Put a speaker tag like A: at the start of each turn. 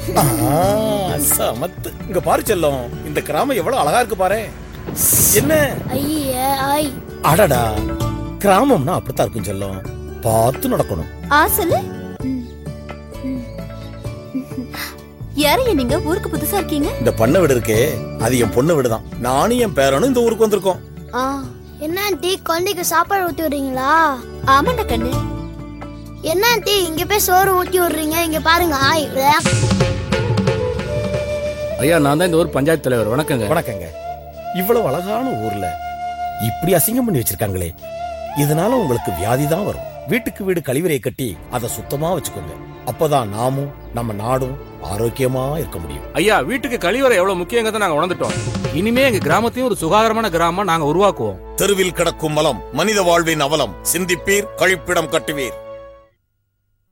A: ஆ, சமத்து இங்க பாரு செல்லம் இந்த கிராமம் எவ்வளவு அழகா இருக்கு பாரு என்ன
B: ஐய ஐ
A: அடடா கிராமம்னா அப்படித்தான் இருக்கும் செல்லம் பார்த்து நடக்கணும்
C: ஆ சொல்லு யாரையா நீங்க ஊருக்கு புதுசா இருக்கீங்க
A: இந்த பண்ண வீடு இருக்கே அது என் பொண்ணு வீடு தான் நானும் என் பேரனும் இந்த ஊருக்கு வந்திருக்கோம்
C: ஆ
B: என்ன ஆண்டி குழந்தைக்கு சாப்பாடு ஊத்தி விடுறீங்களா
C: ஆமாண்டா கண்ணு
B: என்ன ஆண்டி இங்க போய் சோறு ஊத்தி விடுறீங்க இங்க பாருங்க ஆய் விளையா.
D: ஐயா நான் தான் இந்த ஊர் பஞ்சாயத்து தலைவர் வணக்கங்க
A: வணக்கங்க இவ்வளவு அழகான ஊர்ல இப்படி அசிங்கம் பண்ணி வச்சிருக்காங்களே இதனால உங்களுக்கு வியாதி தான் வரும் வீட்டுக்கு வீடு கழிவறையை கட்டி அதை சுத்தமா வச்சுக்கோங்க அப்பதான் நாமும் நம்ம நாடும் ஆரோக்கியமா இருக்க முடியும்
D: ஐயா வீட்டுக்கு கழிவறை எவ்வளவு முக்கியங்கிறத நாங்க உணர்ந்துட்டோம் இனிமே எங்க கிராமத்தையும் ஒரு சுகாதாரமான கிராமமா நாங்க உருவாக்குவோம்
A: தெருவில் கிடக்கும் மலம் மனித வாழ்வின் அவலம் சிந்திப்பீர் கழிப்பிடம் கட்டுவீர்